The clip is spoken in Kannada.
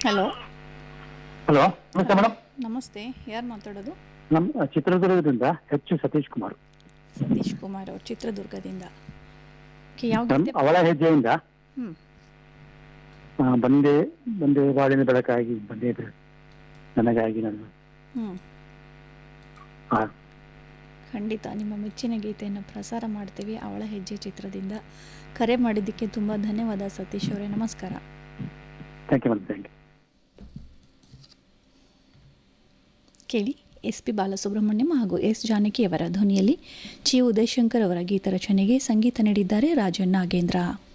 ಹಲೋ ಹಲೋ ನಮಸ್ತೆ ಮೇಡಮ್ ನಮಸ್ತೆ ಯಾರು ಮಾತಾಡೋದು ನಮ್ಮ ಚಿತ್ರದುರ್ಗದಿಂದ ಹೆಚ್ಚು ಸತೀಶ್ ಕುಮಾರ್ ಸತೀಶ್ ಕುಮಾರ್ ಅವರು ಚಿತ್ರದುರ್ಗದಿಂದ Okay, ಯಾವ ಮೇಡಮ್ ಗೀತೆ ಅವಳ ಹೆಜ್ಜೆಯಿಂದ ಹ್ಮ್ ಆ, ಬಂದೆ ಬಂದೆ ಬಾಳಿನ ಬೆಳಕಾಗಿ ಬಂದೆ ಬೆ- ನನಗಾಗಿ ನನ್ನ ಹ್ಮ್ ಆ, ಖಂಡಿತ ನಿಮ್ಮ ಮೆಚ್ಚಿನ ಗೀತೆಯನ್ನು ಪ್ರಸಾರ ಮಾಡ್ತೀವಿ ಅವಳ ಹೆಜ್ಜೆ ಚಿತ್ರದಿಂದ ಕರೆ ಮಾಡಿದ್ದಕ್ಕೆ ತುಂಬ ಧನ್ಯವಾದ ಸತೀಶ್ ಅವರೇ ನಮಸ್ಕಾರ thank you madam thank you ಕೇಳಿ ಎಸ್ ಪಿ ಬಾಲಸುಬ್ರಹ್ಮಣ್ಯಂ ಹಾಗೂ ಎಸ್ ಜಾನಕಿಯವರ ಧ್ವನಿಯಲ್ಲಿ ಚಿ ಉದಯಶಂಕರ್ ಅವರ ಗೀತ ರಚನೆಗೆ ಸಂಗೀತ ನೀಡಿದ್ದಾರೆ ರಾಜನ್ ನಾಗೇಂದ್ರ